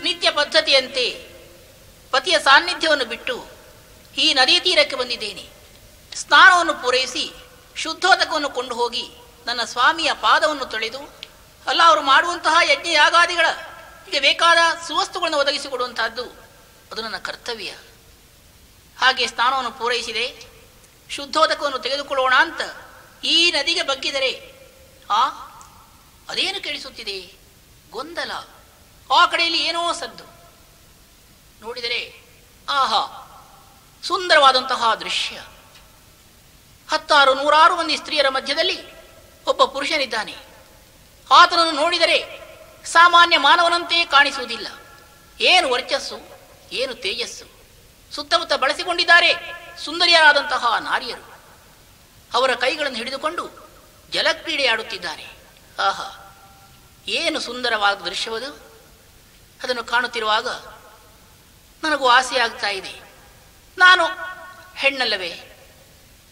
ನಿತ್ಯ ಪದ್ಧತಿಯಂತೆ ಪತಿಯ ಸಾನ್ನಿಧ್ಯವನ್ನು ಬಿಟ್ಟು ಈ ನದಿ ತೀರಕ್ಕೆ ಬಂದಿದ್ದೇನೆ ಸ್ನಾನವನ್ನು ಪೂರೈಸಿ ಶುದ್ಧೋದಕವನ್ನು ಕೊಂಡು ಹೋಗಿ ನನ್ನ ಸ್ವಾಮಿಯ ಪಾದವನ್ನು ತೊಳೆದು ಅಲ್ಲ ಅವರು ಮಾಡುವಂತಹ ಯಜ್ಞ ಯಾಗಾದಿಗಳ ಹೀಗೆ ಬೇಕಾದ ಸುವಸ್ತುಗಳನ್ನು ಒದಗಿಸಿಕೊಡುವಂತಹದ್ದು ಅದು ನನ್ನ ಕರ್ತವ್ಯ ಹಾಗೆ ಸ್ನಾನವನ್ನು ಪೂರೈಸಿದೆ ಶುದ್ಧೋದಕವನ್ನು ತೆಗೆದುಕೊಳ್ಳೋಣ ಅಂತ ಈ ನದಿಗೆ ಬಗ್ಗಿದರೆ ಆ ಅದೇನು ಕೇಳಿಸುತ್ತಿದೆ ಗೊಂದಲ ಆ ಕಡೆಯಲ್ಲಿ ಏನೋ ಸದ್ದು ನೋಡಿದರೆ ಆಹಾ ಸುಂದರವಾದಂತಹ ದೃಶ್ಯ ಹತ್ತಾರು ನೂರಾರು ಮಂದಿ ಸ್ತ್ರೀಯರ ಮಧ್ಯದಲ್ಲಿ ಒಬ್ಬ ಪುರುಷನಿದ್ದಾನೆ ಆತನನ್ನು ನೋಡಿದರೆ ಸಾಮಾನ್ಯ ಮಾನವನಂತೆ ಕಾಣಿಸುವುದಿಲ್ಲ ಏನು ವರ್ಚಸ್ಸು ಏನು ತೇಜಸ್ಸು ಸುತ್ತಮುತ್ತ ಬಳಸಿಕೊಂಡಿದ್ದಾರೆ ಸುಂದರಿಯರಾದಂತಹ ನಾರಿಯರು ಅವರ ಕೈಗಳನ್ನು ಹಿಡಿದುಕೊಂಡು ಜಲಕ್ರೀಡೆ ಆಡುತ್ತಿದ್ದಾರೆ ಆಹಾ ಏನು ಸುಂದರವಾದ ದೃಶ್ಯವದು ಅದನ್ನು ಕಾಣುತ್ತಿರುವಾಗ ನನಗೂ ಆಸೆ ಆಗ್ತಾ ಇದೆ ನಾನು ಹೆಣ್ಣಲ್ಲವೇ